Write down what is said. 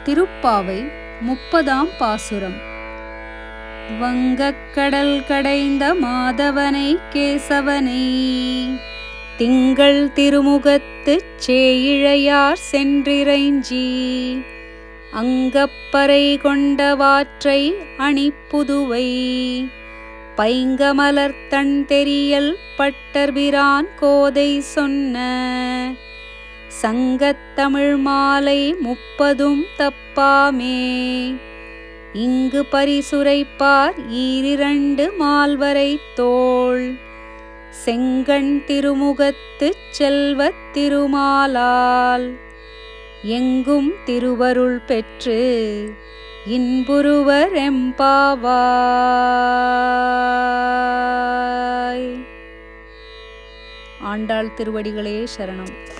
திருப்பாவை முப்பதாம் பாசுரம் வங்கக்கடல் கடைந்த மாதவனை கேசவனை திங்கள் திருமுகத்துச் சேயிழையார் சென்றிறைஞ்சி அங்கப்பறை கொண்ட வாற்றை அணிப்புதுவை பைங்கமலர் தன் தெரியல் பட்டர்பிரான் கோதை சொன்ன சங்கத்தமிழ் மாலை முப்பதும் தப்பாமே இங்கு பரிசுரைப்பார் ஈரிரண்டு மால்வரை தோள் செங்கண் திருமுகத்துச் செல்வத் திருமாலால் எங்கும் திருவருள் பெற்று இன்புருவர் எம்பாவாய் ஆண்டாள் திருவடிகளே சரணம்